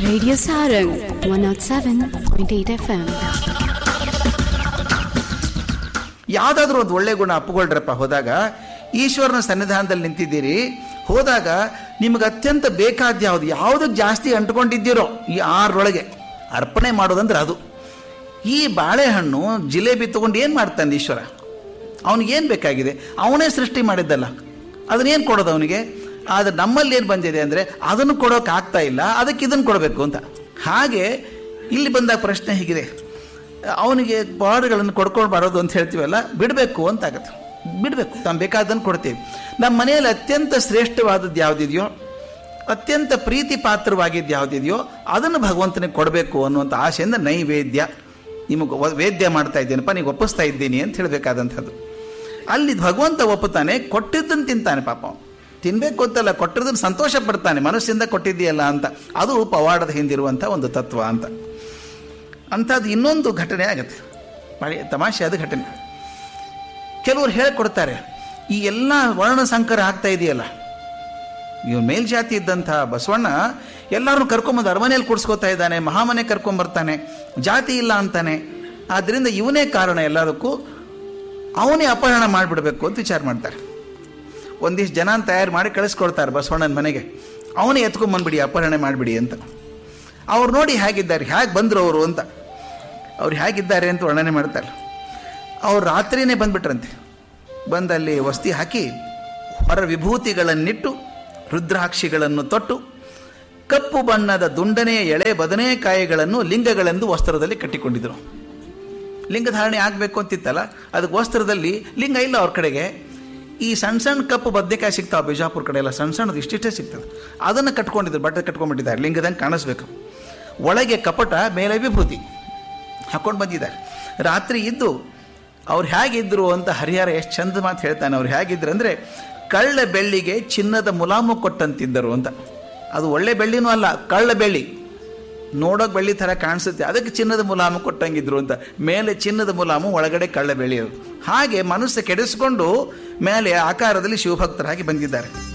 Radio Sarang 107.8 FM. ಯಾವುದಾದ್ರೂ ಒಂದು ಒಳ್ಳೆ ಗುಣ ಅಪ್ಪುಗೊಳ್ರಪ್ಪ ಹೋದಾಗ ಈಶ್ವರನ ಸನ್ನಿಧಾನದಲ್ಲಿ ನಿಂತಿದ್ದೀರಿ ಹೋದಾಗ ನಿಮಗೆ ಅತ್ಯಂತ ಬೇಕಾದ ಯಾವುದು ಯಾವುದಕ್ಕೆ ಜಾಸ್ತಿ ಅಂಟ್ಕೊಂಡಿದ್ದೀರೋ ಈ ಆರರೊಳಗೆ ಅರ್ಪಣೆ ಮಾಡೋದಂದ್ರೆ ಅದು ಈ ಬಾಳೆಹಣ್ಣು ಜಿಲೇಬಿ ತಗೊಂಡು ಏನು ಮಾಡ್ತಾನೆ ಈಶ್ವರ ಅವನಿಗೇನು ಬೇಕಾಗಿದೆ ಅವನೇ ಸೃಷ್ಟಿ ಮಾಡಿದ್ದಲ್ಲ ಅದನ್ನೇನು ಕೊಡೋದು ಅವನಿಗೆ ಆದರೆ ನಮ್ಮಲ್ಲಿ ಏನು ಬಂದಿದೆ ಅಂದರೆ ಅದನ್ನು ಕೊಡೋಕೆ ಆಗ್ತಾ ಇಲ್ಲ ಅದಕ್ಕೆ ಇದನ್ನು ಕೊಡಬೇಕು ಅಂತ ಹಾಗೆ ಇಲ್ಲಿ ಬಂದಾಗ ಪ್ರಶ್ನೆ ಹೀಗಿದೆ ಅವನಿಗೆ ಪಾಡುಗಳನ್ನು ಕೊಡ್ಕೊಂಡು ಬರೋದು ಅಂತ ಹೇಳ್ತೀವಲ್ಲ ಬಿಡಬೇಕು ಅಂತ ಆಗತ್ತೆ ಬಿಡಬೇಕು ತಾನು ಬೇಕಾದನ್ನು ಕೊಡ್ತೀವಿ ನಮ್ಮ ಮನೆಯಲ್ಲಿ ಅತ್ಯಂತ ಶ್ರೇಷ್ಠವಾದದ್ದು ಯಾವುದಿದೆಯೋ ಅತ್ಯಂತ ಪ್ರೀತಿ ಪಾತ್ರವಾಗಿದ್ದು ಯಾವುದಿದೆಯೋ ಅದನ್ನು ಭಗವಂತನಿಗೆ ಕೊಡಬೇಕು ಅನ್ನುವಂಥ ಆಸೆಯಿಂದ ನೈವೇದ್ಯ ನಿಮಗೆ ವ- ವೇದ್ಯ ಮಾಡ್ತಾ ಇದ್ದೇನಪ್ಪ ನೀವು ಒಪ್ಪಿಸ್ತಾ ಇದ್ದೀನಿ ಅಂತ ಹೇಳಬೇಕಾದಂಥದ್ದು ಅಲ್ಲಿ ಭಗವಂತ ಒಪ್ಪುತ್ತಾನೆ ಕೊಟ್ಟಿದ್ದನ್ನು ತಿಂತಾನೆ ಪಾಪ ಅವ್ನು. ತಿನ್ಬೇಕು ಅಂತಲ್ಲ ಕೊಟ್ಟಿದ್ದನ್ನು ಸಂತೋಷ ಪಡ್ತಾನೆ ಮನಸ್ಸಿಂದ ಕೊಟ್ಟಿದ್ದೀಯಲ್ಲ ಅಂತ ಅದು ಪವಾಡದ ಹಿಂದಿರುವಂಥ ಒಂದು ತತ್ವ ಅಂತ ಅಂಥದ್ದು ಇನ್ನೊಂದು ಘಟನೆ ಆಗುತ್ತೆ ಭಾಳ ತಮಾಷೆ ಅದು ಘಟನೆ ಕೆಲವರು ಹೇಳಿಕೊಡ್ತಾರೆ ಈ ಎಲ್ಲ ವರ್ಣ ಸಂಕರ ಆಗ್ತಾ ಇದೆಯಲ್ಲ ಇವ್ ಮೇಲ್ಜಾತಿ ಇದ್ದಂಥ ಬಸವಣ್ಣ ಎಲ್ಲರನ್ನು ಕರ್ಕೊಂಬಂದು ಅರಮನೆಯಲ್ಲಿ ಕೂಡಿಸ್ಕೋತಾ ಇದ್ದಾನೆ ಮಹಾಮನೆ ಕರ್ಕೊಂಬರ್ತಾನೆ ಜಾತಿ ಇಲ್ಲ ಅಂತಾನೆ ಆದ್ದರಿಂದ ಇವನೇ ಕಾರಣ ಎಲ್ಲದಕ್ಕೂ ಅವನೇ ಅಪಹರಣ ಮಾಡಿಬಿಡ್ಬೇಕು ಅಂತ ವಿಚಾರ ಮಾಡ್ತಾರೆ ಒಂದಿಷ್ಟು ಜನ ತಯಾರು ಮಾಡಿ ಕಳಿಸ್ಕೊಡ್ತಾರೆ ಬಸವಣ್ಣನ ಮನೆಗೆ ಅವನೇ ಎತ್ಕೊಂಬಂದ್ಬಿಡಿ ಅಪಹರಣೆ ಮಾಡಿಬಿಡಿ ಅಂತ ಅವ್ರು ನೋಡಿ ಹೇಗಿದ್ದಾರೆ ಹೇಗೆ ಬಂದರು ಅವರು ಅಂತ ಅವ್ರು ಹೇಗಿದ್ದಾರೆ ಅಂತ ವರ್ಣನೆ ಮಾಡ್ತಾರೆ ಅವ್ರು ರಾತ್ರಿನೇ ಬಂದ್ಬಿಟ್ರಂತೆ ಬಂದಲ್ಲಿ ವಸ್ತಿ ಹಾಕಿ ಹೊರ ವಿಭೂತಿಗಳನ್ನಿಟ್ಟು ರುದ್ರಾಕ್ಷಿಗಳನ್ನು ತೊಟ್ಟು ಕಪ್ಪು ಬಣ್ಣದ ದುಂಡನೆಯ ಎಳೆ ಬದನೆಕಾಯಿಗಳನ್ನು ಲಿಂಗಗಳೆಂದು ವಸ್ತ್ರದಲ್ಲಿ ಕಟ್ಟಿಕೊಂಡಿದ್ರು ಲಿಂಗಧಾರಣೆ ಆಗಬೇಕು ಅಂತಿತ್ತಲ್ಲ ಅದಕ್ಕೆ ವಸ್ತ್ರದಲ್ಲಿ ಲಿಂಗ ಇಲ್ಲ ಅವ್ರ ಕಡೆಗೆ ಈ ಸಣ್ಣ ಸಣ್ಣ ಕಪ್ಪು ಬದನೆಕಾಯಿ ಸಿಗ್ತಾವೆ ಬಿಜಾಪುರ ಕಡೆ ಎಲ್ಲ ಸಣ್ಣ ಸಣ್ಣದು ಇಷ್ಟಿಷ್ಟೇ ಸಿಗ್ತದೆ ಅದನ್ನು ಕಟ್ಕೊಂಡಿದ್ರು ಬಟ್ಟೆ ಕಟ್ಕೊಂಡ್ಬಿಟ್ಟಿದ್ದಾರೆ ಲಿಂಗದಂಗೆ ಕಾಣಿಸ್ಬೇಕು ಒಳಗೆ ಕಪಟ ಮೇಲೆ ವಿಭೂತಿ ಹಾಕೊಂಡು ಬಂದಿದ್ದಾರೆ ರಾತ್ರಿ ಇದ್ದು ಅವ್ರು ಹೇಗಿದ್ರು ಅಂತ ಹರಿಹರ ಎಷ್ಟು ಚಂದ ಮಾತು ಹೇಳ್ತಾನೆ ಅವ್ರು ಹೇಗಿದ್ರು ಅಂದರೆ ಕಳ್ಳ ಬೆಳ್ಳಿಗೆ ಚಿನ್ನದ ಮುಲಾಮು ಕೊಟ್ಟಂತಿದ್ದರು ಅಂತ ಅದು ಒಳ್ಳೆ ಬೆಳ್ಳಿನೂ ಅಲ್ಲ ಕಳ್ಳ ಬೆಳ್ಳಿ ನೋಡೋಕೆ ಬೆಳ್ಳಿ ಥರ ಕಾಣಿಸುತ್ತೆ ಅದಕ್ಕೆ ಚಿನ್ನದ ಮುಲಾಮು ಕೊಟ್ಟಂಗಿದ್ರು ಅಂತ ಮೇಲೆ ಚಿನ್ನದ ಮುಲಾಮು ಒಳಗಡೆ ಕಳ್ಳ ಬೆಳ್ಳಿ ಅದು ಹಾಗೆ ಮನಸ್ಸು ಕೆಡಿಸ್ಕೊಂಡು ಮೇಲೆ ಆಕಾರದಲ್ಲಿ ಶಿವಭಕ್ತರಾಗಿ ಬಂದಿದ್ದಾರೆ